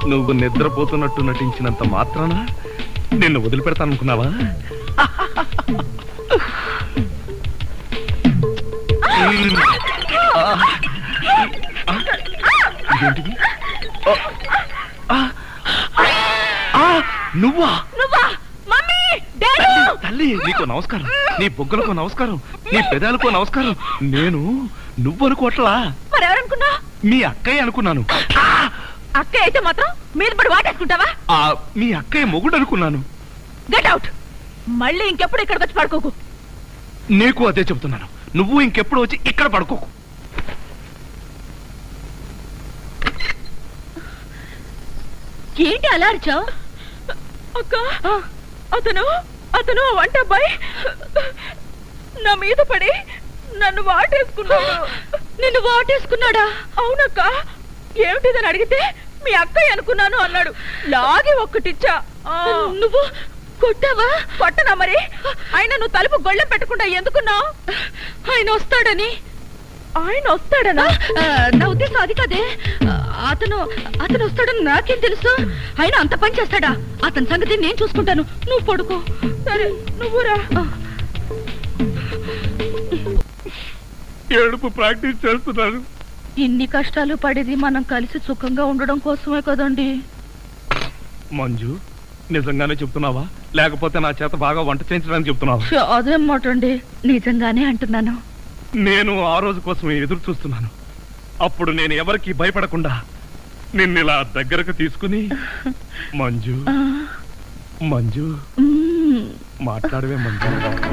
నువ్వు నిద్రపోతున్నట్టు నటించినంత మాత్రాన నిన్ను వదిలిపెడతాననుకున్నావా ఆ, ఆ, ఇదేంటిది ఆ, ఆ, ఆ, నువ్వా నువ్వా మమ్మీ డాడీ తల్లి, తల్లి నీకు నమస్కారం నీ బొగ్గలకు నమస్కారం నీ పెదాలకు నమస్కారం నేను నువ్వనుకోవట్లా మరి ఎవరనుకున్నా మీ అక్కయ్య అనుకున్నాను అక్క అయితే మాత్రం మీద పడి వాటేసుకుంటావా ఆ మీ అక్కయ్య మొగుడు అనుకున్నాను గెట్ అవుట్ మళ్ళీ ఇంకెప్పుడు ఇక్కడికి వచ్చి పడుకోకు నీకు అదే చెబుతున్నాను నువ్వు ఇంకెప్పుడు వచ్చి ఇక్కడ పడుకోకు ఏంటి అలా అరిచావు అక్క అతను అతను ఆ వంట అబ్బాయి నా మీద పడి నన్ను వాటేసుకున్నాడు నిన్ను వాటేసుకున్నాడా అవునక్క ఏమిటిదని అడిగితే మీ అక్కయ్య అనుకున్నాను అన్నాడు లాగి ఒక్కటిచ్చా నువ్వు కొట్టావా కొట్టనా మరి ఆయన నువ్వు తలుపు గొళ్ళెం పెట్టకుండా ఎందుకున్నావు ఆయన వస్తాడని ఆయన వస్తాడనా నా ఉద్దేశం అది కాదే ఆ, అతను అతను వస్తాడని నాకేం తెలుసు ఆయన అంత పని చేస్తాడా అతని సంగతి నేను చూసుకుంటాను నువ్వు పడుకో సరే నువ్వురా ఏడుపు ప్రాక్టీస్ చేస్తున్నాను ఇన్ని కష్టాలు పడేది మనం కలిసి సుఖంగా ఉండడం కోసమే కదండి మంజు నిజంగానే చెప్తున్నావా లేకపోతే నా చేత బాగా వంట చేయించడానికి చెప్తున్నావా అదేం మాట అండి నిజంగానే అంటున్నాను నేను ఆ రోజు కోసం ఎదురు చూస్తున్నాను అప్పుడు నేను ఎవరికి భయపడకుండా నిన్ను ఇలా దగ్గరకు తీసుకుని మంజు ఆ, మంజు మ్మ్. మాట్లాడవే మంజు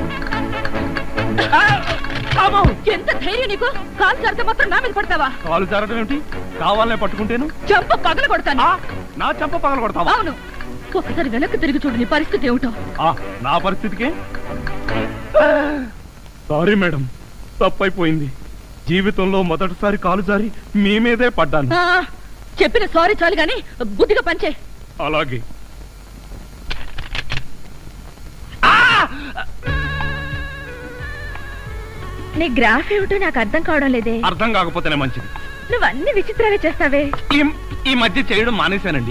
ఎంత ధైర్యం నీకు కాలు సరితే మాత్రం నా మీద పడతావా కాలు జారడం ఏమిటి కావాలనే పట్టుకుంటేను చెంప పగల కొడతాను ఆ, నా చెంప పగల కొడతావా అవును ఒకసారి వెనక్కి తిరిగి చూడు నీ పరిస్థితి ఏమిటో ఆ, నా పరిస్థితికే సారీ మేడం తప్పైపోయింది జీవితంలో మొదటిసారి కాలు జారి మీ మీదే పడ్డాను ఆ, చెప్పిన సారీ చాలు గాని బుద్ధిగా పంచే అలాగే నీ గ్రాఫ్ ఏమిటో నాకు అర్థం కావడం లేదే అర్థం కాకపోతేనే మంచిది నువ్వు అన్ని విచిత్రాలే చేస్తావే ఈ ఈ మధ్య చేయడం మానేశానండి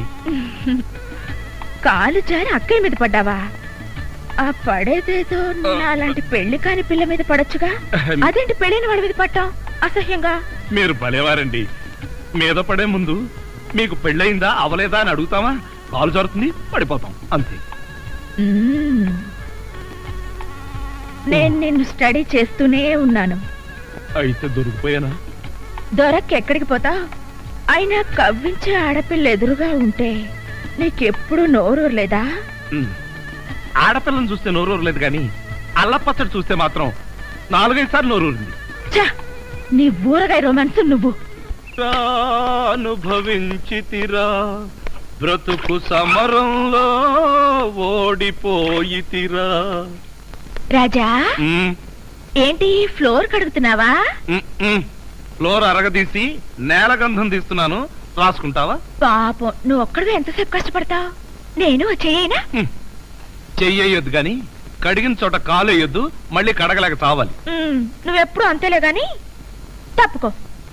కాలు జారి అక్కయ్య మీద పడ్డావా ఆ పడేదేదో నాలాంటి పెళ్లి కాని పిల్ల మీద పడొచ్చుగా అదేంటి పెళ్ళైన వాడి మీద పట్టావు అసహ్యంగా మీరు భలేవారండి మీద పడే ముందు మీకు పెళ్ళయిందా అవలేదా అని అడుగుతామా కాలు జారుతుంది పడిపోతాం అంతే మ్మ్. నేను నిన్ను స్టడీ చేస్తూనే ఉన్నాను అయితే దొరికిపోయానా దొరక్క ఎక్కడికి పోతా అయినా కవ్వించే ఆడపిల్ల ఎదురుగా ఉంటే నీకెప్పుడు నోరు లేదా ఉమ్. ఆడపిల్లని చూస్తే నోరూరలేదు కానీ అల్లపచ్చడి చూస్తే మాత్రం నాలుగైదు సార్లు నోరూరింది ఛ! నీ ఊరగాయ రొమాన్స్ నువ్వు అనుభవించితిరా బ్రతుకు సమరంలో ఓడిపోయితిరా రాజా ఉమ్, ఏంటి ఫ్లోర్ కడుగుతున్నావా ఉమ్, ఉమ్. ఫ్లోర్ అరగదీసి నేల గంధం తీస్తున్నాను రాసుకుంటావా పాపం నువ్వు ఒక్కడిగా ఎంతసేపు కష్టపడతావు నేను వచ్చేయనా ఉమ్. చెయ్యొద్దు గాని కడిగిన చోట కాలు వేయొద్దు మళ్ళీ కడగలేక చావాలి నువ్వెప్పుడు అంతేలే గాని తప్పుకో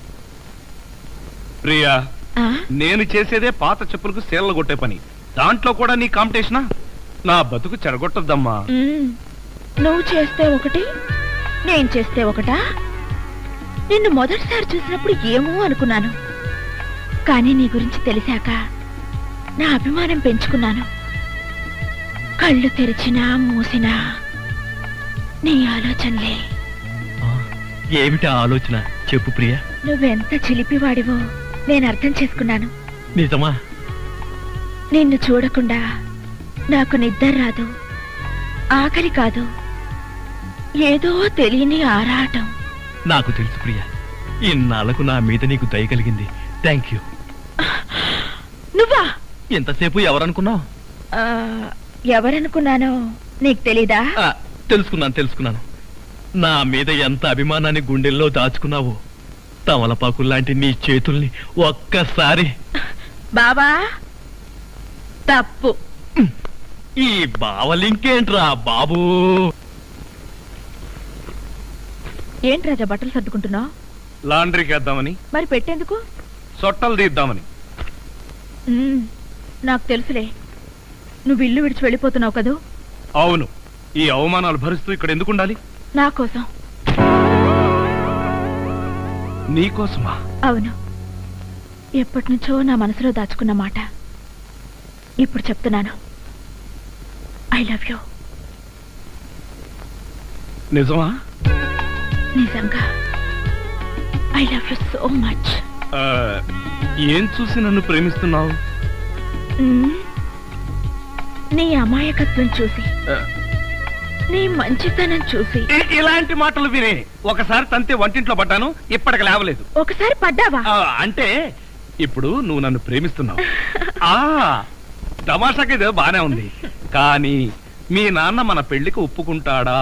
ప్రియా ఆ? నేను చేసేదే పాత చెప్పులకు సేలలు కొట్టే పని దాంట్లో కూడా నీ కాంపిటీషనా నా బతుకు చెడగొట్టద్దమ్మా మ్మ్. నువ్వు చేస్తే ఒకటి నేను చేస్తే ఒకటా నిన్ను మొదటిసారి చూసినప్పుడు ఏమో అనుకున్నాను కానీ నీ గురించి తెలిసాక నా అభిమానం పెంచుకున్నాను కళ్ళు తెరిచినా మూసినా నీ ఆలోచనలే ఏమిటి ఆ ఆలోచన చెప్పు ప్రియ నువ్వెంత చిలిపివాడివో నేను అర్థం చేసుకున్నాను నిజమా నిన్ను చూడకుండా నాకు నిద్ర రాదు ఆకలి కాదు ఏదో తెలియని ఆరాటం నాకు తెలుసు ప్రియ ఇన్నాళ్లకు నా మీద నీకు దయ కలిగింది థ్యాంక్ యూ నువ్వా ఎంతసేపు ఎవరనుకున్నావు ఆ, ఎవరనుకున్నానో నీకు తెలీదా ఆ, తెలుసుకున్నాను తెలుసుకున్నాను నా మీద ఎంత అభిమానాన్ని గుండెల్లో దాచుకున్నావో తమలపాకు లాంటి నీ చేతుల్ని ఒక్కసారి బాబా తప్పు ఈ బావలింకేంట్రా బాబూ ఏంటి రాజా బట్టలు సర్దుకుంటున్నావు లాండ్రీకి వేద్దామని మరి పెట్టేందుకు సొట్టలు తీద్దామని ఉమ్, నాకు తెలుసులే నువ్వు ఇల్లు విడిచి వెళ్ళిపోతున్నావు కదూ అవును ఈ అవమానాలు భరిస్తూ ఇక్కడ ఎందుకు ఉండాలి నా కోసం నీకోసమా అవును ఎప్పటి నుంచో నా మనసులో దాచుకున్న మాట ఇప్పుడు చెప్తున్నాను ఐ లవ్ యూ నిజమా నిజంగా I love you so much ఆ, ఏం చూసి నన్ను ప్రేమిస్తున్నావు నీ అమాయకత్వం చూసి ఆ, నీ మంచితనం చూసి ఇ- ఇలాంటి మాటలు వినే ఒకసారి తంతే వంటింట్లో పడ్డాను ఇప్పటికి లేవలేదు ఒకసారి పడ్డావా ఆ, అంటే ఇప్పుడు నువ్వు నన్ను ప్రేమిస్తున్నావు ఆ తమాషాకి ఇదే బానే ఉంది కానీ మీ నాన్న మన పెళ్లికి ఒప్పుకుంటాడా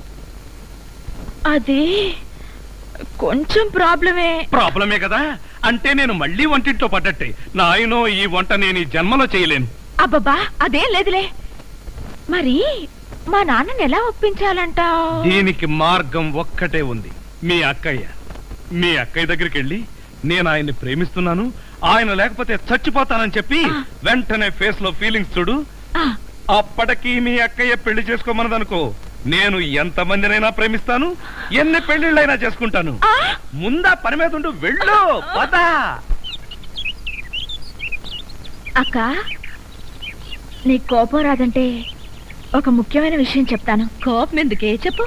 అది కొంచెం ప్రాబ్లమే ప్రాబ్లమే కదా అంటే నేను మళ్ళీ వంటింట్లో పడ్డట్టే నాయనో ఈ వంట నేను ఈ జన్మలో చేయలేను అబ్బబ్బా అదేం లేదులే మరి మా నాన్నని ఎలా ఒప్పించాలంటావు దీనికి మార్గం ఒక్కటే ఉంది మీ అక్కయ్య మీ అక్కయ్య దగ్గరికి వెళ్ళి నేను ఆయన్ని ప్రేమిస్తున్నాను ఆయన లేకపోతే చచ్చిపోతానని చెప్పి వెంటనే ఫేస్ లో ఫీలింగ్స్ చూడు అప్పటికి మీ అక్కయ్య పెళ్లి చేసుకోమన్నదనుకో నేను ఎంత మందినైనా ప్రేమిస్తాను ఎన్ని పెళ్లిళ్ళైనా చేసుకుంటాను ముందా పని మీద ఉండు వెళ్ళు పద అక్క నీ కోపం రాదంటే ఒక ముఖ్యమైన విషయం చెప్తాను కోపం ఎందుకే చెప్పు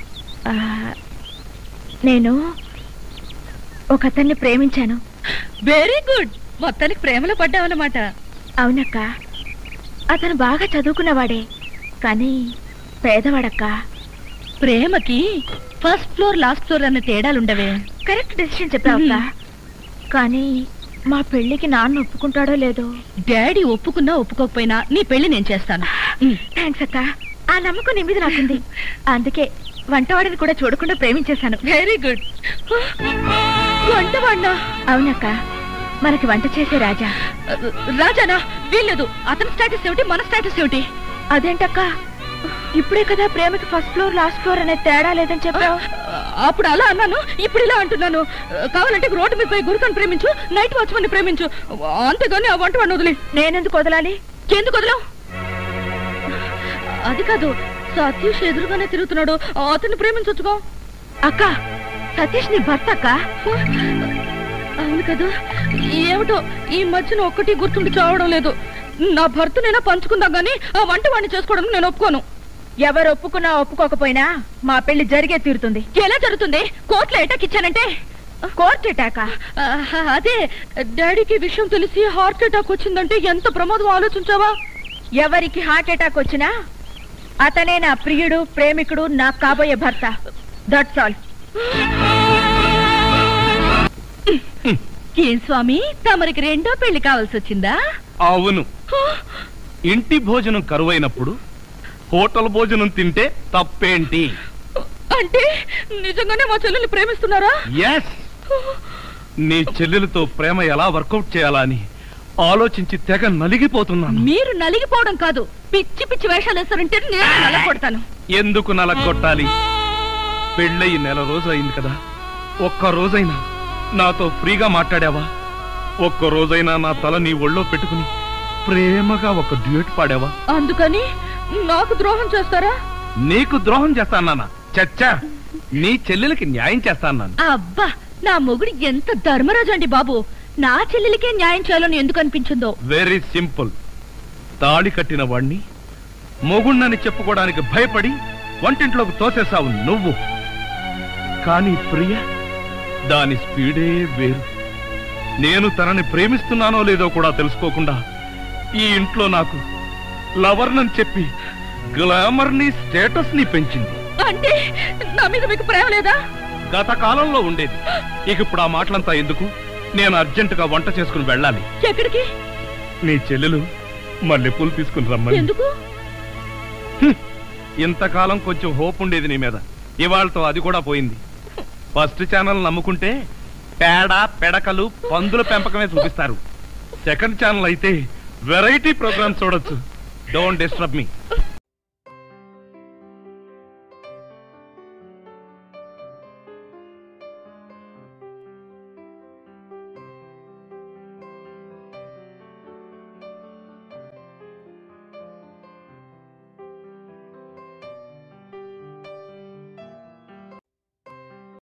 నేను ఒక అతన్ని ప్రేమించాను వెరీ గుడ్ మొత్తానికి ప్రేమలో పడ్డావన్నమాట అవునక్క అతను బాగా చదువుకున్నవాడే కానీ పేదవాడక్క ప్రేమకి ఫస్ట్ ఫ్లోర్ లాస్ట్ ఫ్లోర్ అన్న తేడాలుండవే కరెక్ట్ డెసిషన్ చెప్పావక్క కానీ మా పెళ్లికి నాన్న ఒప్పుకుంటాడో లేదో డాడీ ఒప్పుకున్నా ఒప్పుకోకపోయినా నీ పెళ్లి నేను చేస్తాను ఉమ్. థ్యాంక్స్ అక్క ఆ నమ్మకం నీ మీద నాకుంది అందుకే వంటవాడిని కూడా చూడకుండా ప్రేమించేశాను వెరీ గుడ్ వంటవాడినా అవునక్క మనకి వంట చేసే రాజా రాజానా వీల్లేదు అతని స్టేటస్ ఏమిటి మన స్టేటస్ ఏమిటి అదేంటక్క ఇప్పుడే కదా ప్రేమకి ఫస్ట్ ఫ్లోర్ లాస్ట్ ఫ్లోర్ అనే తేడా లేదని చెప్పావు అప్పుడు అలా అన్నాను ఇప్పుడు ఇలా అంటున్నాను కావాలంటే రోడ్డు మీద పోయి గురుకని ప్రేమించు నైట్ వాచ్మన్ ప్రేమించు అంతేగాని ఆ వంటవాడిని వదిలే నేనెందుకు వదలాలి ఎందుకు వదలవు అది కాదు సతీష్ ఎదురుగానే తిరుగుతున్నాడు అతన్ని ప్రేమించొచ్చుకో అక్క సతీష్ నీ భర్త అక్క అవును కదా ఏమిటో ఈ మధ్యన ఒక్కటి గుర్తుండి చావడం లేదు నా భర్తనైనా పంచుకుందాం గానీ ఆ వంట వాడిని చేసుకోవడం నేను ఒప్పుకోను ఎవరు ఒప్పుకున్నా ఒప్పుకోకపోయినా మా పెళ్లి జరిగే తీరుతుంది ఎలా జరుగుతుంది కోర్టులో ఎటాక్ ఇచ్చానంటే కోర్టు అటాక ఆ, అదే డాడీకి విషయం తెలిసి హార్ట్ అటాక్ వచ్చిందంటే ఎంత ప్రమాదం ఆలోచించావా ఎవరికి హార్ట్ అటాక్ వచ్చినా అతనే నా ప్రియుడు ప్రేమికుడు నా కాబోయే భర్త దట్స్ ఆల్ ఏం స్వామి తమరికి రెండో పెళ్లి కావాల్సి వచ్చిందా అవును ఇంటి భోజనం కరువైనప్పుడు హోటల్ భోజనం తింటే తప్పేంటి అంటే నిజంగానే మా చెల్లెల్ని ప్రేమిస్తున్నారా ఎస్ నీ చెల్లెలతో ప్రేమ ఎలా వర్కౌట్ చేయాలా అని ఆలోచించి తెగ నలిగిపోతున్నాను మీరు నలిగిపోవడం కాదు పిచ్చి పిచ్చి వేషాలు వేస్తారంటే నేను నలగొడతాను ఎందుకు నలగొట్టాలి పెళ్ళయి నెల రోజు అయింది కదా ఒక్క రోజైనా నాతో ఫ్రీగా మాట్లాడావా ఒక్క రోజైనా నా తల నీ ఒళ్ళో పెట్టుకుని ప్రేమగా ఒక డ్యూట్ పాడావా అందుకని నాకు ద్రోహం చేస్తారా నీకు ద్రోహం చేస్తానా చచ్చా నీ చెల్లెలకి న్యాయం చేస్తాన్నాను అబ్బా నా మొగుడు ఎంత ధర్మరాజు అండి బాబు నా చెల్లెలికే న్యాయం చేయాలని ఎందుకు అనిపించిందో వెరీ సింపుల్ తాళి కట్టిన వాణ్ణి మొగుణ్ణని చెప్పుకోవడానికి భయపడి వంటింట్లోకి తోసేశావు నువ్వు కానీ ప్రియ దాని స్పీడే వేరు నేను తనని ప్రేమిస్తున్నానో లేదో కూడా తెలుసుకోకుండా ఈ ఇంట్లో నాకు లవర్నని చెప్పి గ్లామర్ ని స్టేటస్ ని పెంచింది అంటే నా మీద మీకు ప్రేమ లేదా గత కాలంలో ఉండేది ఇక ఇప్పుడు ఆ మాటలంతా ఎందుకు నేను అర్జెంటుగా వంట చేసుకుని వెళ్ళాలి ఎక్కడికి నీ చెల్లెలు మల్లెపూలు తీసుకుని రమ్మని ఎందుకు ఇంతకాలం కొంచెం హోప్ ఉండేది నీ మీద ఇవాళతో అది కూడా పోయింది ఫస్ట్ ఛానల్ నమ్ముకుంటే పేడ పెడకలు పందుల పెంపకమే చూపిస్తారు సెకండ్ ఛానల్ అయితే వెరైటీ ప్రోగ్రామ్స్ చూడొచ్చు డోంట్ డిస్టర్బ్ మీ